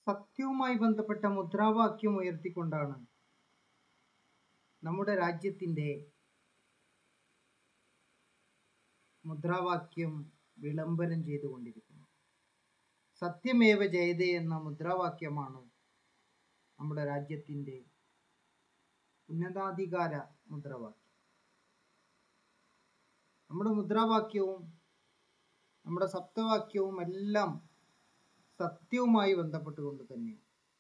സത്യവുമായി ബന്ധപ്പെട്ട മുദ്രാവാക്യം ഉയർത്തിക്കൊണ്ടാണ് നമ്മുടെ രാജ്യത്തിൻ്റെ മുദ്രാവാക്യം വിളംബരം ചെയ്തുകൊണ്ടിരിക്കുന്നത് സത്യമേവ ജയതേ എന്ന മുദ്രാവാക്യമാണ് നമ്മുടെ രാജ്യത്തിൻ്റെ ഉന്നതാധികാര മുദ്രാവാക്യം നമ്മുടെ മുദ്രാവാക്യവും നമ്മുടെ സപ്തവാക്യവും എല്ലാം സത്യവുമായി ബന്ധപ്പെട്ടുകൊണ്ട് തന്നെ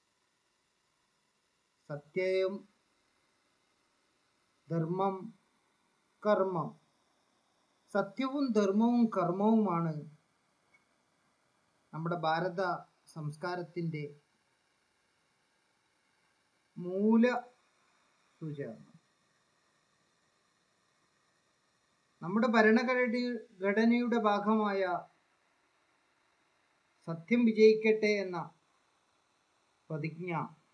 സത്യം ധർമ്മം കർമ്മം സത്യവും ധർമ്മവും കർമ്മവുമാണ് നമ്മുടെ ഭാരത സംസ്കാരത്തിൻ്റെ മൂല സൂചകങ്ങൾ നമ്മുടെ ഭരണഘടന ഘടനയുടെ ഭാഗമായ സത്യം വിജയിക്കട്ടെ എന്ന പ്രതിജ്ഞ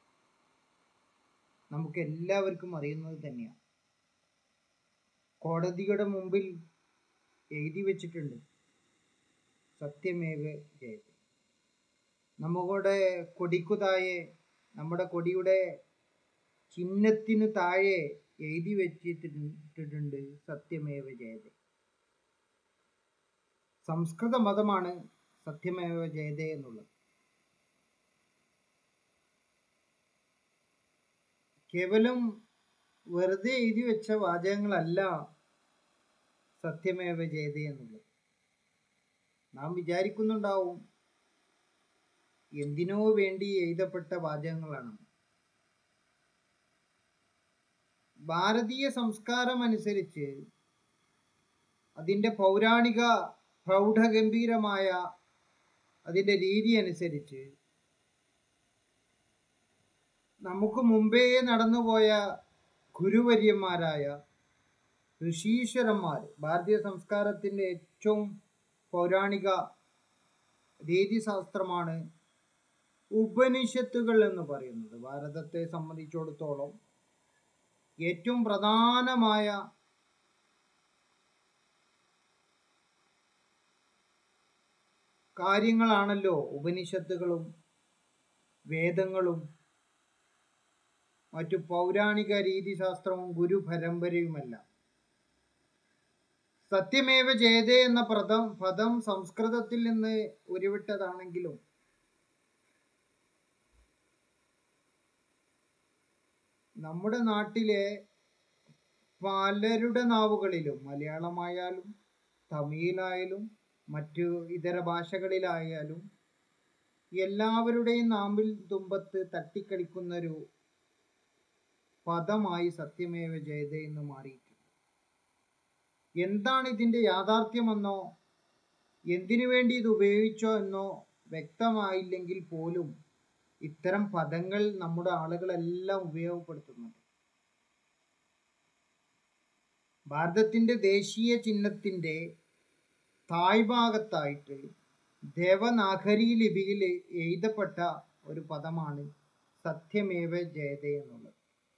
നമുക്ക് എല്ലാവർക്കും അറിയുന്നത് തന്നെയാണ് കോടതിയുടെ മുമ്പിൽ എഴുതി വെച്ചിട്ടുണ്ട് സത്യമേവ ജയത്തെ നമ്മുടെ കൊടിക്കു താഴെ നമ്മുടെ കൊടിയുടെ ചിഹ്നത്തിനു താഴെ എഴുതി വെച്ചിട്ടുണ്ട് സത്യമേവ ജയതെ സംസ്കൃത മതമാണ് സത്യമേവ ജയതേ എന്നുള്ളത് കേവലം വെറുതെ എഴുതി വെച്ച വാചകങ്ങളല്ല സത്യമേവ ജയതേ എന്നുള്ളത് നാം വിചാരിക്കുന്നുണ്ടാവും എന്തിനോ വേണ്ടി എഴുതപ്പെട്ട വാചകങ്ങളാണ് ഭാരതീയ സംസ്കാരം അനുസരിച്ച് അതിൻ്റെ പൗരാണിക പ്രൗഢഗംഭീരമായ അതിൻ്റെ രീതി അനുസരിച്ച് നമുക്ക് മുമ്പേ നടന്നുപോയ ഗുരുവര്യന്മാരായ ഋഷീശ്വരന്മാർ ഭാരതീയ സംസ്കാരത്തിൻ്റെ ഏറ്റവും പൗരാണിക രീതിശാസ്ത്രമാണ് ഉപനിഷത്തുകൾ എന്ന് പറയുന്നത് ഭാരതത്തെ സംബന്ധിച്ചിടത്തോളം ഏറ്റവും പ്രധാനമായ കാര്യങ്ങളാണല്ലോ ഉപനിഷത്തുകളും വേദങ്ങളും മറ്റു പൗരാണിക രീതിശാസ്ത്രവും ഗുരു പരമ്പരയുമെല്ലാം സത്യമേവ ജയതേ എന്ന പദം പദം സംസ്കൃതത്തിൽ നിന്ന് ഉരുവിട്ടതാണെങ്കിലും നമ്മുടെ നാട്ടിലെ പലരുടെ നാവുകളിലും മലയാളമായാലും തമിഴിലായാലും മറ്റു ഇതര ഭാഷകളിലായാലും എല്ലാവരുടെയും നാമ്പിൽ തുമ്പത്ത് തട്ടിക്കളിക്കുന്നൊരു പദമായി സത്യമേവ ജയത എന്ന് മാറിയിട്ടുണ്ട് എന്താണ് ഇതിൻ്റെ യാഥാർത്ഥ്യമെന്നോ എന്തിനു വേണ്ടി ഇത് ഉപയോഗിച്ചോ എന്നോ വ്യക്തമായില്ലെങ്കിൽ പോലും ഇത്തരം പദങ്ങൾ നമ്മുടെ ആളുകളെല്ലാം ഉപയോഗപ്പെടുത്തുന്നുണ്ട് ഭാരതത്തിൻ്റെ ദേശീയ ചിഹ്നത്തിൻ്റെ താഴ്ഭാഗത്തായിട്ട് ദേവനാഗരി ലിപിയിൽ എഴുതപ്പെട്ട ഒരു പദമാണ് സത്യമേവ ജയത എന്നുള്ളത്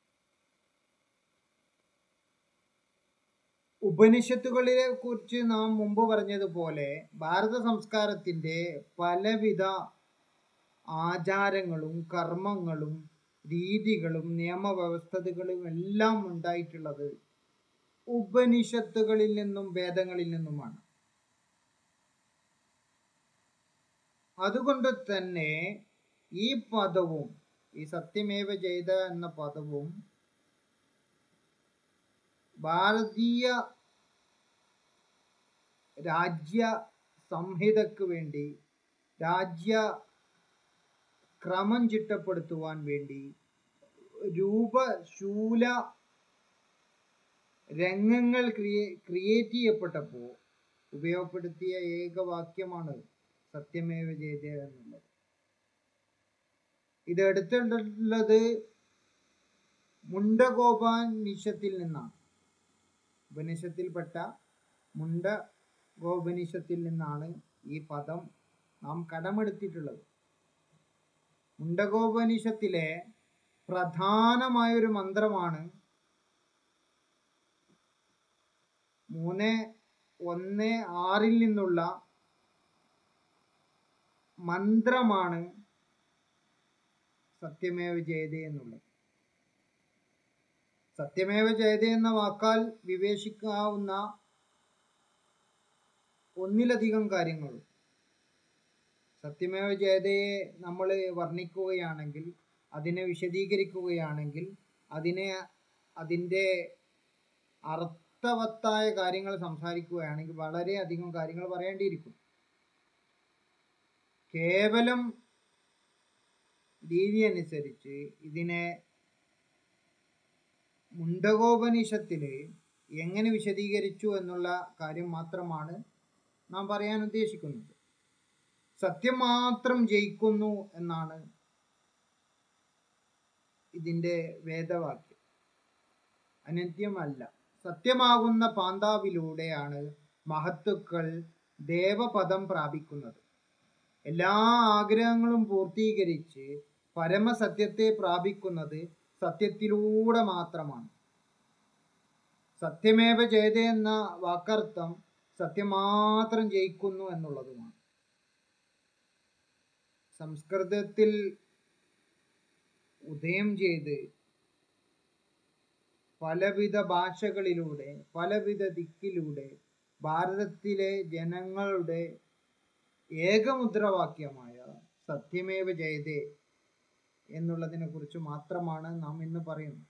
ഉപനിഷത്തുകളിലെ കുറിച്ച് നാം മുമ്പ് പറഞ്ഞതുപോലെ ഭാരത സംസ്കാരത്തിൻ്റെ പലവിധ ആചാരങ്ങളും കർമ്മങ്ങളും രീതികളും നിയമവ്യവസ്ഥതകളും എല്ലാം ഉണ്ടായിട്ടുള്ളത് ഉപനിഷത്തുകളിൽ നിന്നും വേദങ്ങളിൽ നിന്നുമാണ് അതുകൊണ്ട് തന്നെ ഈ പദവും ഈ സത്യമേവ ജയത എന്ന പദവും ഭാരതീയ രാജ്യ സംഹിതക്ക് വേണ്ടി രാജ്യ ക്രമം ചിട്ടപ്പെടുത്തുവാൻ വേണ്ടി രൂപശൂല രംഗങ്ങൾ ക്രിയേ ക്രിയേറ്റ് ചെയ്യപ്പെട്ടപ്പോൾ ഉപയോഗപ്പെടുത്തിയ ഏക വാക്യമാണ് സത്യമേവ ജയതേ എന്നുള്ളത് ഇത് എടുത്തിട്ടുള്ളത് മുണ്ടഗോപാനിഷത്തിൽ നിന്നാണ് ഉപനിഷത്തിൽപ്പെട്ട മുണ്ടഗോപനിഷത്തിൽ നിന്നാണ് ഈ പദം നാം കടമെടുത്തിട്ടുള്ളത് മുണ്ടഗോപനിഷത്തിലെ പ്രധാനമായൊരു മന്ത്രമാണ് മൂന്ന് ഒന്ന് ആറിൽ നിന്നുള്ള മന്ത്രമാണ് സത്യമേവ ജയതേ എന്നുള്ളത് സത്യമേവ ജയതേ എന്ന വാക്കാൽ വിവേശിക്കാവുന്ന ഒന്നിലധികം കാര്യങ്ങൾ സത്യമേവ ജയതയെ നമ്മൾ വർണ്ണിക്കുകയാണെങ്കിൽ അതിനെ വിശദീകരിക്കുകയാണെങ്കിൽ അതിനെ അതിൻ്റെ അർത്ഥവത്തായ കാര്യങ്ങൾ സംസാരിക്കുകയാണെങ്കിൽ വളരെയധികം കാര്യങ്ങൾ പറയേണ്ടിയിരിക്കും കേവലം രീതി അനുസരിച്ച് ഇതിനെ മുണ്ടകോപനിഷത്തില് എങ്ങനെ വിശദീകരിച്ചു എന്നുള്ള കാര്യം മാത്രമാണ് നാം പറയാൻ ഉദ്ദേശിക്കുന്നത് സത്യം മാത്രം ജയിക്കുന്നു എന്നാണ് ഇതിൻ്റെ വേദവാക്യം അനന്യമല്ല സത്യമാകുന്ന പാന്താവിലൂടെയാണ് മഹത്തുക്കൾ ദേവപദം പ്രാപിക്കുന്നത് എല്ലാ ആഗ്രഹങ്ങളും പൂർത്തീകരിച്ച് പരമസത്യത്തെ പ്രാപിക്കുന്നത് സത്യത്തിലൂടെ മാത്രമാണ് സത്യമേവ ജയത എന്ന വാക്കർത്ഥം സത്യം മാത്രം ജയിക്കുന്നു എന്നുള്ളതുമാണ് സംസ്കൃതത്തിൽ ഉദയം ചെയ്ത് പലവിധ ഭാഷകളിലൂടെ പലവിധ ദിക്കിലൂടെ ഭാരതത്തിലെ ജനങ്ങളുടെ ഏകമുദ്രാവാക്യമായ സത്യമേവ ജയതേ എന്നുള്ളതിനെ കുറിച്ച് മാത്രമാണ് നാം ഇന്ന് പറയുന്നത്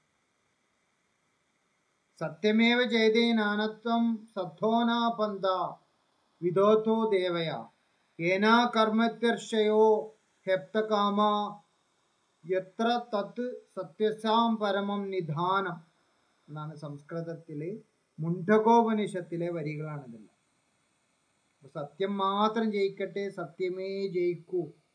സത്യമേവ ജയതേ നാനത്വം സദ്ധോനാപന്ത വിദോത്തോ ദേവയ ഏനാ കർമ്മത്യർഷയോ ഹെപ്തകാമ എത്ര തത്ത് സത്യസാം പരമം നിധാനം എന്നാണ് സംസ്കൃതത്തിലെ മുണ്ടകോപനിഷത്തിലെ വരികളാണിതെല്ലാം സത്യം മാത്രം ജയിക്കട്ടെ സത്യമേ ജയിക്കൂ